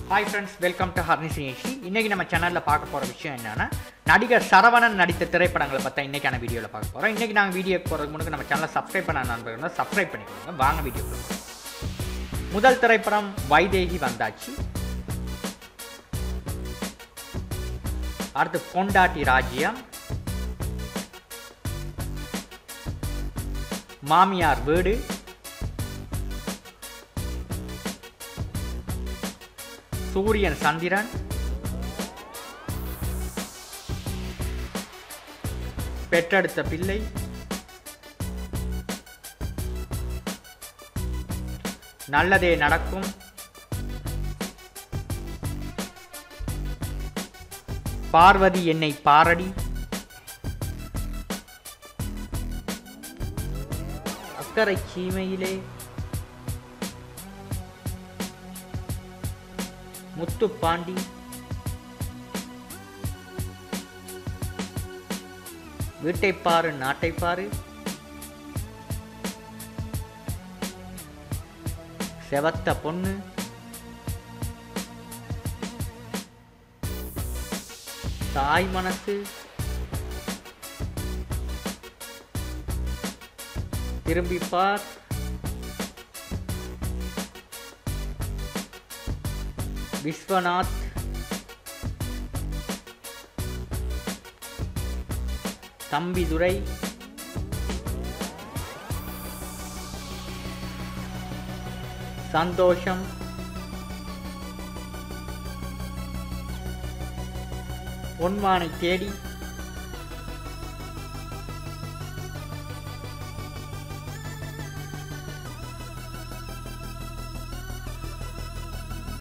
hi friends welcome to ஹர்னிசி ஏஷி இன்றைக்கி நம்ம சேனலில் பார்க்க போகிற விஷயம் என்னென்னா நடிகர் சரவணன் நடித்த திரைப்படங்களை பற்றி இன்றைக்கான வீடியோவில் பார்க்க போகிறோம் இன்றைக்கி நாங்கள் வீடியோ போகிறதுக்கு முன்னாடி நம்ம சேனலை சப்ஸ்கிரைப் பண்ண நண்பர்கள் சப்ஸ்கிரைப் பண்ணிக்கோங்க வாங்க வீடியோ முதல் திரைப்படம் வைதேகி வந்தாச்சு அடுத்து பொண்டாட்டி ராஜ்யம் மாமியார் வீடு சூரியன் சந்திரன் பெற்றெடுத்த பிள்ளை நல்லதே நடக்கும் பார்வதி என்னை பாரடி அக்கறை சீமையிலே முத்துப்பாண்டி வீட்டைப்பாரு நாட்டைப்பாரு செவத்த பொண்ணு தாய் மனசு திரும்பி பார் விஸ்வநாத் தம்பிதுரை சந்தோஷம் பொன்மானை தேடி